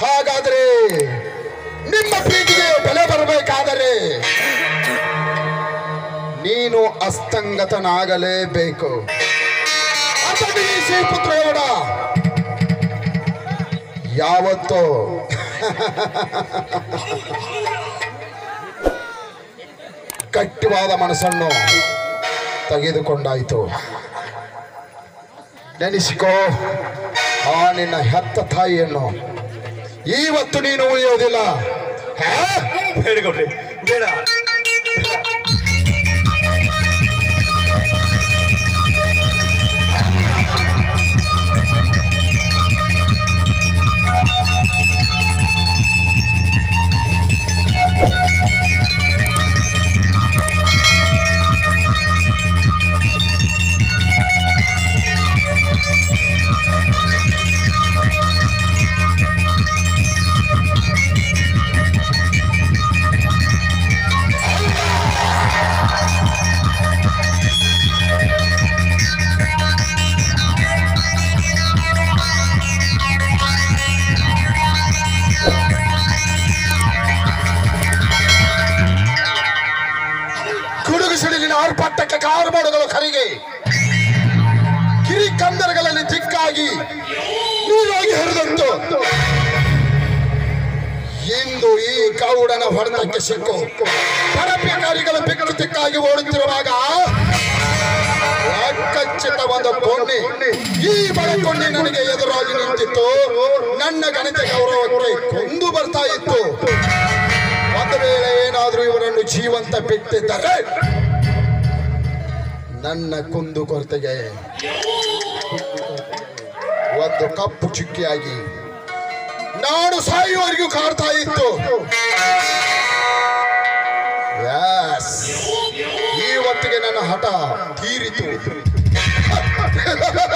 ಹಾಗಾದರೆ ನಿಮ್ಮ ಪ್ರೀತಿಗೆ ಬೆಲೆ ಬರಬೇಕಾದರೆ ನೀನು ಅಸ್ತಂಗತನಾಗಲೇಬೇಕು ಅತಡಿ ಶ್ರೀಪುತ್ರಗೌಡ ಯಾವತ್ತೋ ಗಟ್ಟಿವಾದ ಮನಸ್ಸನ್ನು ತೆಗೆದುಕೊಂಡಾಯಿತು ನೆನೆಸಿಕೋ ಆ ನಿನ್ನ ಹೆತ್ತ ತಾಯಿಯನ್ನು ಇವತ್ತು ನೀನು ಉಳಿಯೋದಿಲ್ಲ ಹಾ? ಬೇಡ ಗೌಡ್ರಿ ಬೇಡ ಗುಡುಗು ಸಿಡಿಲಿನ ಆರ್ಭಟಕ್ಕೆ ಕಾರುಮಾಡುಗಳು ಕರಿಗೆ ಕಿರಿ ಕಂದರಗಳಲ್ಲಿ ದಿಕ್ಕಾಗಿ ನೀರಾಗಿ ಹರಿದಂತು ಇಂದು ಈ ಗೌಡನ ಹೊಡೆತಕ್ಕೆ ಸಿಕ್ಕು ಪರಪ್ಯಕಾರಿಗಳ ಬೆಕ್ಕು ತಿಕ್ಕಾಗಿ ಓಡುತ್ತಿರುವಾಗ ಅಕ್ಕಚ್ಚಿತ ಒಂದು ಕೊಂಡಿ ಈ ಬಡಕೊಂಡಿ ನನಗೆ ಎದುರಾಗಿ ನಿಂತಿತ್ತು ನನ್ನ ಗಣಿತ ಗೌರವಕ್ಕೆ ಕೊಂದು ಬರ್ತಾ ಇತ್ತು ಒಂದು ವೇಳೆ ಏನಾದ್ರೂ ಇವರನ್ನು ಜೀವಂತ ಬಿಟ್ಟಿದ್ದರೆ ನನ್ನ ಕುಂದು ಕೊರತೆಗೆ ಒಂದು ಕಪ್ಪು ಚುಕ್ಕಿಯಾಗಿ ನಾನು ಸಾಯುವವರೆಗೂ ಕಾಡ್ತಾ ಇತ್ತು Yes. ಈ ಹೊತ್ತಿಗೆ ನನ್ನ ಹಠ ತೀರಿತು